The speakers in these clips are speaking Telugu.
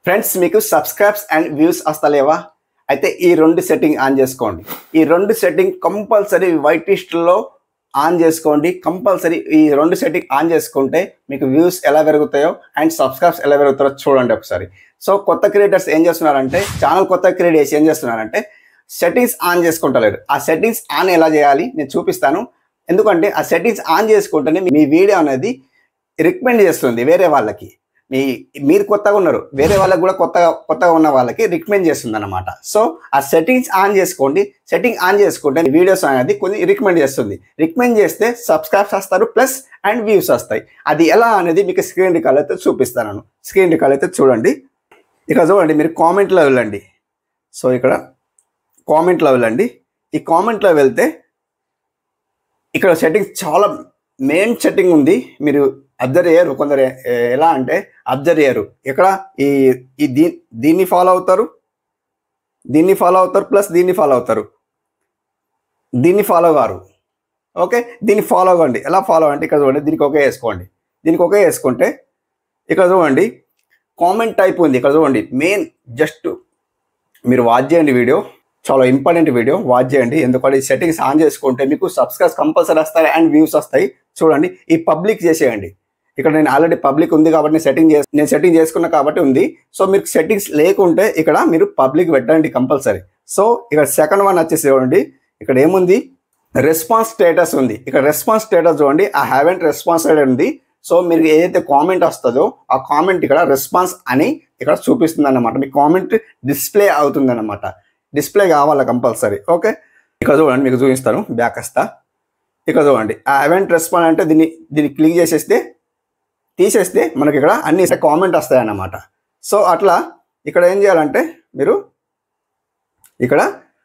ఫ్రెండ్స్ మీకు సబ్స్క్రైబ్స్ అండ్ వ్యూస్ వస్తలేవా అయితే ఈ రెండు సెట్టింగ్ ఆన్ చేసుకోండి ఈ రెండు సెట్టింగ్ కంపల్సరీ వైట్ లో ఆన్ చేసుకోండి కంపల్సరీ ఈ రెండు సెట్టింగ్ ఆన్ చేసుకుంటే మీకు వ్యూస్ ఎలా పెరుగుతాయో అండ్ సబ్స్క్రైబ్స్ ఎలా పెరుగుతారో చూడండి ఒకసారి సో కొత్త క్రియేటర్స్ ఏం చేస్తున్నారంటే ఛానల్ కొత్త క్రియేట్ చేసి ఏం చేస్తున్నారంటే సెట్టింగ్స్ ఆన్ చేసుకుంటలేరు ఆ సెట్టింగ్స్ ఆన్ ఎలా చేయాలి నేను చూపిస్తాను ఎందుకంటే ఆ సెట్టింగ్స్ ఆన్ చేసుకుంటేనే మీ వీడియో అనేది రికమెండ్ చేస్తుంది వేరే వాళ్ళకి మీ మీరు కొత్తగా ఉన్నారు వేరే వాళ్ళకి కూడా కొత్తగా కొత్తగా ఉన్న వాళ్ళకి రికమెండ్ చేస్తుంది అనమాట సో ఆ సెట్టింగ్స్ ఆన్ చేసుకోండి సెట్టింగ్ ఆన్ చేసుకుంటే వీడియోస్ అనేది కొన్ని రికమెండ్ చేస్తుంది రికమెండ్ చేస్తే సబ్స్క్రైబ్స్ వస్తారు ప్లస్ అండ్ వ్యూస్ వస్తాయి అది ఎలా అనేది మీకు స్క్రీన్ రికాల్ అయితే చూపిస్తాను స్క్రీన్ రికాల్ అయితే చూడండి ఇక చూడండి మీరు కామెంట్లో వెళ్ళండి సో ఇక్కడ కామెంట్లో వెళ్ళండి ఈ కామెంట్లో వెళ్తే ఇక్కడ సెట్టింగ్స్ చాలా మెయిన్ సెట్టింగ్ ఉంది మీరు అబ్జర్వ్ చేయరు కొందరు ఎ- ఎలా అంటే అబ్జర్వ్ చేయరు ఇక్కడ ఈ ఈ దీ దీన్ని ఫాలో అవుతారు దీన్ని ఫాలో అవుతారు ప్లస్ దీన్ని ఫాలో అవుతారు దీన్ని ఫాలో కారు ఓకే దీన్ని ఫాలో అవ్వండి ఎలా ఫాలో అంటే ఇక్కడ చూడండి దీనికి ఒకే వేసుకోండి దీనికి ఒకే వేసుకుంటే ఇక్కడ చూడండి కామెంట్ టైప్ ఉంది ఇక్కడ చూడండి మెయిన్ జస్ట్ మీరు వాచ్ చేయండి వీడియో చాలా ఇంపార్టెంట్ వీడియో వాచ్ చేయండి ఎందుకంటే ఈ సెట్టింగ్స్ ఆన్ చేసుకుంటే మీకు సబ్స్క్రైబ్స్ కంపల్సరీ వస్తాయి అండ్ వ్యూస్ వస్తాయి చూడండి ఈ పబ్లిక్ చేసేయండి ఇక్కడ నేను ఆల్రెడీ పబ్లిక్ ఉంది కాబట్టి నేను సెట్టింగ్ చేసి నేను సెట్టింగ్ చేసుకున్నా కాబట్టి ఉంది సో మీకు సెట్టింగ్స్ లేకుంటే ఇక్కడ మీరు పబ్లిక్ పెట్టండి కంపల్సరీ సో ఇక్కడ సెకండ్ వన్ వచ్చేసి చూడండి ఇక్కడ ఏముంది రెస్పాన్స్ స్టేటస్ ఉంది ఇక్కడ రెస్పాన్స్ స్టేటస్ చూడండి ఆ హ్యావెంట్ రెస్పాన్స్ ఉంది సో మీరు ఏదైతే కామెంట్ వస్తుందో ఆ కామెంట్ ఇక్కడ రెస్పాన్స్ అని ఇక్కడ చూపిస్తుంది అన్నమాట మీ కామెంట్ డిస్ప్లే అవుతుంది అన్నమాట డిస్ప్లే కావాలి కంపల్సరీ ఓకే ఇక్కడ చూడండి మీకు చూపిస్తాను బ్యాక్ వస్తా ఇక్కడ చూడండి ఆ ఈవెంట్ రెస్పాన్స్ అంటే దీన్ని దీన్ని క్లిక్ చేసేస్తే తీసేస్తే మనకి ఇక్కడ అన్ని కామెంట్ వస్తాయి అన్నమాట సో అట్లా ఇక్కడ ఏం చేయాలంటే మీరు ఇక్కడ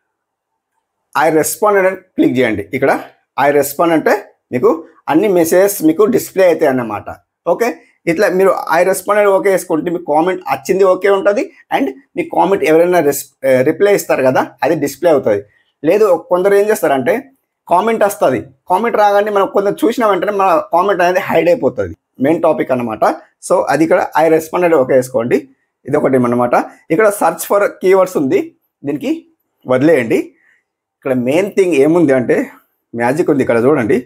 ఐ రెస్పాండ్ అని క్లిక్ చేయండి ఇక్కడ ఐ రెస్పాండ్ అంటే మీకు అన్ని మెసేజెస్ మీకు డిస్ప్లే అవుతాయి అన్నమాట ఓకే ఇట్లా మీరు ఐ రెస్పాండ్ అని ఓకే వేసుకుంటే మీ కామెంట్ వచ్చింది ఓకే ఉంటుంది అండ్ మీ కామెంట్ ఎవరైనా రెస్ రిప్లై ఇస్తారు కదా అది డిస్ప్లే అవుతుంది లేదు కొందరు ఏం చేస్తారంటే కామెంట్ వస్తుంది కామెంట్ రాగానే మనం కొందరు చూసిన వెంటనే మన కామెంట్ అనేది హైడ్ అయిపోతుంది మెయిన్ టాపిక్ అన్నమాట సో అది ఇక్కడ ఐ రెస్పాండ్ ఓకే వేసుకోండి ఇది ఒకటి అనమాట ఇక్కడ సర్చ్ ఫర్ కీవర్డ్స్ ఉంది దీనికి వదిలేయండి ఇక్కడ మెయిన్ థింగ్ ఏముంది అంటే మ్యాజిక్ ఉంది ఇక్కడ చూడండి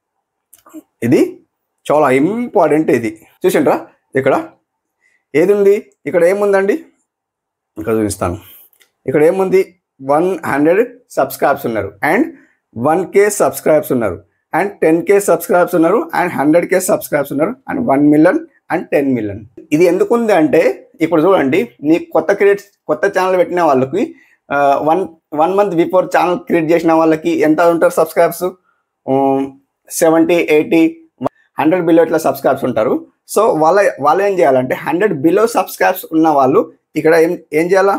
ఇది చాలా ఇంపార్టెంట్ ఇది చూసిండ్రా ఇక్కడ ఏది ఉంది ఇక్కడ ఏముందండి ఇక్కడ చూపిస్తాను ఇక్కడ ఏముంది వన్ హండ్రెడ్ సబ్స్క్రైబ్స్ ఉన్నారు అండ్ వన్ కే సబ్స్క్రైబ్స్ ఉన్నారు అండ్ టెన్ కే సబ్స్క్రైబ్స్ ఉన్నారు అండ్ హండ్రెడ్ కే సబ్స్క్రైబ్స్ ఉన్నారు and one million and ten million ఇది ఎందుకు ఉంది అంటే ఇప్పుడు చూడండి నీ కొత్త క్రియేట్ కొత్త ఛానల్ పెట్టిన వాళ్ళకి one one month before channel create చేసిన వాళ్ళకి ఎంత ఉంటారు subscribes seventy eighty hundred below ఇట్లా సబ్స్క్రైబ్స్ ఉంటారు సో వాళ్ళ వాళ్ళు ఏం చేయాలంటే హండ్రెడ్ బిలో సబ్స్క్రైబ్స్ ఉన్న వాళ్ళు ఇక్కడ ఏం ఏం చేయాలా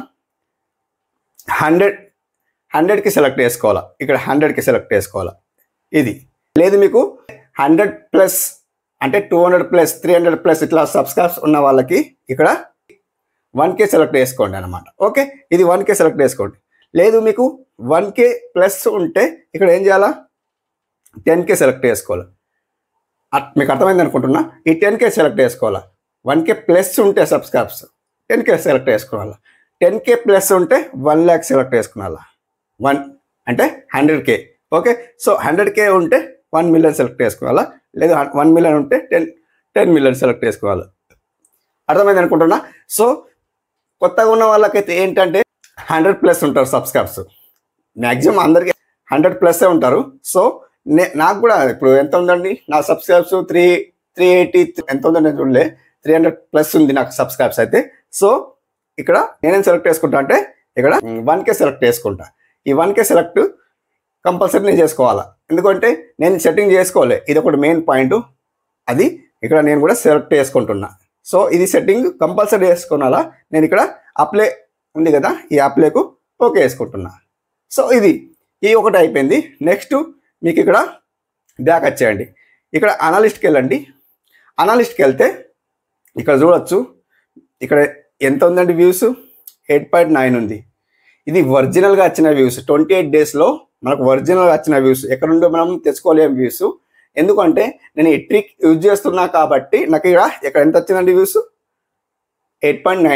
హండ్రెడ్ హండ్రెడ్కి సెలెక్ట్ చేసుకోవాలా ఇక్కడ హండ్రెడ్కి సెలెక్ట్ చేసుకోవాలా ఇది లేదు మీకు హండ్రెడ్ ప్లస్ అంటే two hundred plus three hundred plus ఇట్లా సబ్స్క్రైబ్స్ ఉన్న వాళ్ళకి ఇక్కడ వన్ కే సెలెక్ట్ చేసుకోండి అనమాట ఓకే ఇది వన్ కే సెలెక్ట్ చేసుకోండి లేదు మీకు వన్ కే ప్లస్ ఉంటే ఇక్కడ ఏం చేయాలా టెన్ కే సెలెక్ట్ చేసుకోవాలి అట్- మీకు అర్థమైంది అనుకుంటున్నా ఈ టెన్ కే సెలెక్ట్ చేసుకోవాలా వన్ కే ప్లస్ ఉంటే సబ్స్క్రైబ్స్ టెన్ కే సెలెక్ట్ చేసుకోవాలా టెన్ కే ప్లస్ ఉంటే వన్ ల్యాక్ సెలెక్ట్ చేసుకోవాలా వన్ అంటే hundred K okay so hundred K ఉంటే వన్ మిలియన్ సెలెక్ట్ చేసుకోవాలా లేదు వన్ మిలియన్ ఉంటే టెన్ టెన్ మిలియన్ సెలెక్ట్ చేసుకోవాలి అర్థమైంది అనుకుంటున్నా సో కొత్తగా ఉన్న వాళ్ళకైతే ఏంటంటే హండ్రెడ్ ప్లస్ ఉంటారు సబ్స్క్రైబ్స్ మ్యాక్సిమం అందరికి హండ్రెడ్ ప్లస్సే ఉంటారు సో నే నాకు కూడా ఇప్పుడు ఎంత ఉందండి నా సబ్స్క్రైబ్స్ త్రీ త్రీ ఎయిటీ ఎంత ఉందని నేను చూడలే త్రీ హండ్రెడ్ ప్లస్ ఉంది నాకు సబ్స్క్రైబ్స్ అయితే సో ఇక్కడ నేనేం సెలెక్ట్ చేసుకుంటా అంటే ఇక్కడ వన్ కే సెలెక్ట్ చేసుకుంటా ఈ వన్ కే సెలెక్ట్ కంపల్సరీ నేను చేసుకోవాలా ఎందుకంటే నేను సెట్టింగ్ చేసుకోవాలి ఇది ఒకటి మెయిన్ పాయింట్ అది ఇక్కడ నేను కూడా సెలెక్ట్ చేసుకుంటున్నా సో ఇది సెట్టింగ్ కంపల్సరీ చేసుకోవాలా నేను ఇక్కడ అప్లై ఉంది కదా ఈ అప్లైకు ఓకే వేసుకుంటున్నా సో ఇది ఈ ఒకటి అయిపోయింది నెక్స్ట్ మీకు ఇక్కడ బ్యాక్ వచ్చేయండి ఇక్కడ అనాలిస్ట్కి వెళ్ళండి అనాలిస్ట్కి వెళ్తే ఇక్కడ చూడొచ్చు ఇక్కడ ఎంత ఉందండి వ్యూస్ ఎయిట్ పాయింట్ నైన్ ఉంది ఇది ఒరిజినల్గా వచ్చిన వ్యూస్ ట్వంటీ ఎయిట్ డేస్లో మనకు ఒరిజినల్గా వచ్చిన వ్యూస్ ఎక్కడ నుండో మనం తెచ్చుకోలేం వ్యూస్ ఎందుకంటే నేను ఈ ట్రిక్ యూజ్ చేస్తున్నా కాబట్టి నాకు ఇక్కడ ఇక్కడ ఎంత వచ్చిందండి views eight point nine K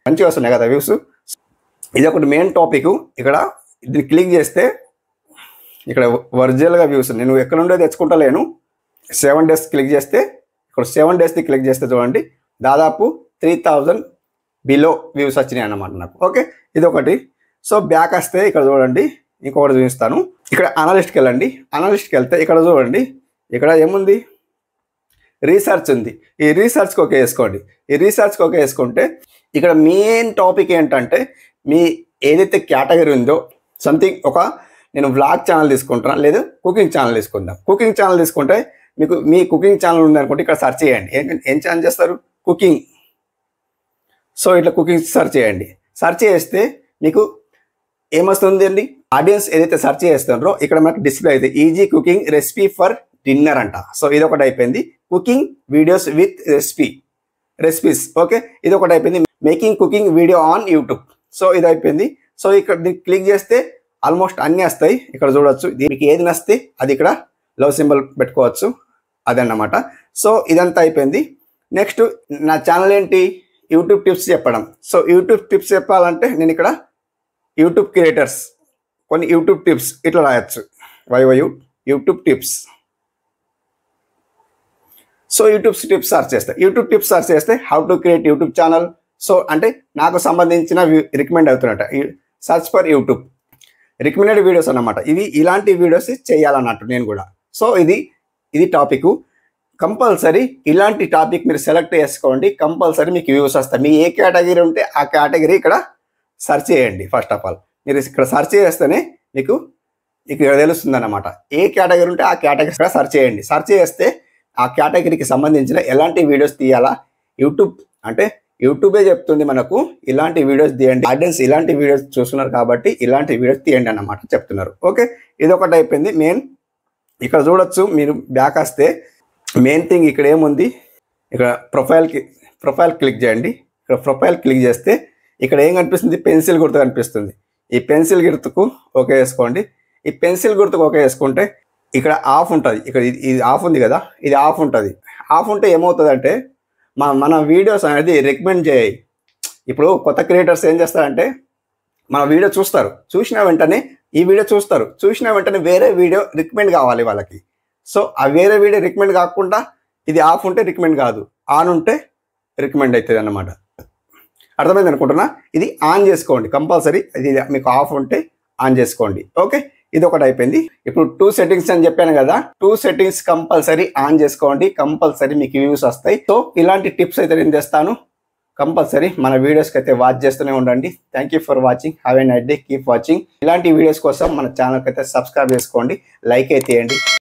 మంచిగా వస్తున్నాయి కదా వ్యూస్ ఇది ఒకటి మెయిన్ టాపిక్ ఇక్కడ ఇది క్లిక్ చేస్తే ఇక్కడ ఒరిజినల్గా వ్యూస్ నేను ఎక్కడ నుండో తెచ్చుకుంటలేను సెవెన్ డేస్ క్లిక్ చేస్తే ఇక్కడ సెవెన్ డేస్ది క్లిక్ చేస్తే చూడండి దాదాపు త్రీ థౌజండ్ బిలో వ్యూస్ వచ్చినాయి అన్నమాట నాకు ఓకే ఇది ఒకటి సో బ్యాక్ వస్తే ఇక్కడ చూడండి ఇంకొకటి చూపిస్తాను ఇక్కడ అనలిస్ట్కి వెళ్ళండి అనలిస్ట్కి వెళ్తే ఇక్కడ చూడండి ఇక్కడ ఏముంది రీసెర్చ్ ఉంది ఈ రీసెర్చ్కి ఒక వేసుకోండి ఈ రీసెర్చ్కి ఒక వేసుకుంటే ఇక్కడ మెయిన్ టాపిక్ ఏంటంటే మీ ఏదైతే కేటగిరీ ఉందో సంథింగ్ ఒక నేను వ్లాగ్ ఛానల్ తీసుకుంటున్నా లేదా కుకింగ్ ఛానల్ తీసుకుందాం కుకింగ్ ఛానల్ తీసుకుంటే మీకు మీ కుకింగ్ ఛానల్ ఉందనుకుంటే ఇక్కడ సెర్చ్ చేయండి ఏం ఏం ఛానల్ చేస్తారు కుకింగ్ సో ఇట్లా కుకింగ్ సెర్చ్ చేయండి సెర్చ్ చేస్తే మీకు ఏమొస్తుంది అండి ఆడియన్స్ ఏదైతే సెర్చ్ చేస్తున్నారో ఇక్కడ మనకు డిస్ప్లే అయితే easy cooking recipe for dinner అంట సో ఇది ఒకటి అయిపోయింది cooking videos with recipe recipes okay ఇది ఒకటి అయిపోయింది making cooking video on YouTube so ఇది అయిపోయింది సో ఇక్కడ దీన్ని క్లిక్ చేస్తే ఆల్మోస్ట్ అన్నీ వస్తాయి ఇక్కడ చూడొచ్చు దీనికి ఏది నస్తే అది ఇక్కడ లవ్ సింబల్ పెట్టుకోవచ్చు అదన్నమాట సో ఇదంతా అయిపోయింది నెక్స్ట్ నా ఛానల్ ఏంటి యూట్యూబ్ టిప్స్ చెప్పడం సో యూట్యూబ్ టిప్స్ చెప్పాలంటే నేను ఇక్కడ యూట్యూబ్ క్రియేటర్స్ కొన్ని యూట్యూబ్ టిప్స్ ఇట్లా రాయొచ్చు వైవయు YouTube tips so YouTube tips search చేస్తే యూట్యూబ్ టిప్స్ సర్చ్ చేస్తే how to create YouTube channel so అంటే నాకు సంబంధించిన రికమెండ్ అవుతున్నట్ట search for YouTube recommended videos అన్నమాట ఇవి ఇలాంటి వీడియోస్ చేయాలన్నట్టు నేను కూడా సో ఇది ఇది టాపిక్ కంపల్సరీ ఇలాంటి టాపిక్ మీరు సెలెక్ట్ చేసుకోండి కంపల్సరీ మీకు వ్యూస్ వస్తాయి మీ ఏ కేటగిరీ ఉంటే ఆ కేటగిరీ ఇక్కడ సెర్చ్ చేయండి ఫస్ట్ ఆఫ్ ఆల్ మీరు ఇక్కడ సెర్చ్ చేస్తేనే మీకు ఇక్కడ తెలుస్తుంది అనమాట ఏ కేటగిరీ ఉంటే ఆ కేటగిరీ ఇక్కడ సెర్చ్ చేయండి సెర్చ్ చేస్తే ఆ కేటగిరీకి సంబంధించిన ఎలాంటి వీడియోస్ తీయాలా యూట్యూబ్ అంటే యూట్యూబే చెప్తుంది మనకు ఇలాంటి వీడియోస్ తీయండి ఆడియన్స్ ఇలాంటి వీడియోస్ చూస్తున్నారు కాబట్టి ఇలాంటి వీడియోస్ తీయండి అన్నమాట చెప్తున్నారు ఓకే ఇది ఒకటి అయిపోయింది మెయిన్ ఇక్కడ చూడొచ్చు మీరు బ్యాక్ వస్తే మెయిన్ థింగ్ ఇక్కడ ఏముంది ఇక్కడ ప్రొఫైల్కి ప్రొఫైల్ క్లిక్ చేయండి ఇక్కడ ప్రొఫైల్ క్లిక్ చేస్తే ఇక్కడ ఏం కనిపిస్తుంది పెన్సిల్ గుర్తు కనిపిస్తుంది ఈ పెన్సిల్ గుర్తుకు ఓకే వేసుకోండి ఈ పెన్సిల్ గుర్తుకు ఓకే వేసుకుంటే ఇక్కడ ఆఫ్ ఉంటుంది ఇక్కడ ఇది ఇది ఆఫ్ ఉంది కదా ఇది ఆఫ్ ఉంటుంది ఆఫ్ ఉంటే ఏమవుతుంది అంటే మా మన వీడియోస్ అనేది రికమెండ్ చేయాలి ఇప్పుడు కొత్త క్రియేటర్స్ ఏం చేస్తారంటే మన వీడియో చూస్తారు చూసిన వెంటనే ఈ వీడియో చూస్తారు చూసిన వెంటనే వేరే వీడియో రికమెండ్ కావాలి వాళ్ళకి సో ఆ వేరే వీడియో రికమెండ్ కాకుండా ఇది ఆఫ్ ఉంటే రికమెండ్ కాదు ఆన్ ఉంటే రికమెండ్ అవుతుంది అన్నమాట అర్థమైంది అనుకుంటున్నా ఇది ఆన్ చేసుకోండి కంపల్సరీ ఇది మీకు ఆఫ్ ఉంటే ఆన్ చేసుకోండి ఓకే ఇది ఒకటి అయిపోయింది ఇప్పుడు టూ సెట్టింగ్స్ అని చెప్పాను కదా టూ సెట్టింగ్స్ కంపల్సరీ ఆన్ చేసుకోండి కంపల్సరీ మీకు వ్యూస్ వస్తాయి సో ఇలాంటి టిప్స్ అయితే నేను తెస్తాను కంపల్సరీ మన వీడియోస్కి అయితే వాచ్ చేస్తూనే ఉండండి thank you for watching have a nice day keep watching ఇలాంటి వీడియోస్ కోసం మన ఛానల్కి అయితే సబ్స్క్రైబ్ చేసుకోండి లైక్ అయితే చేయండి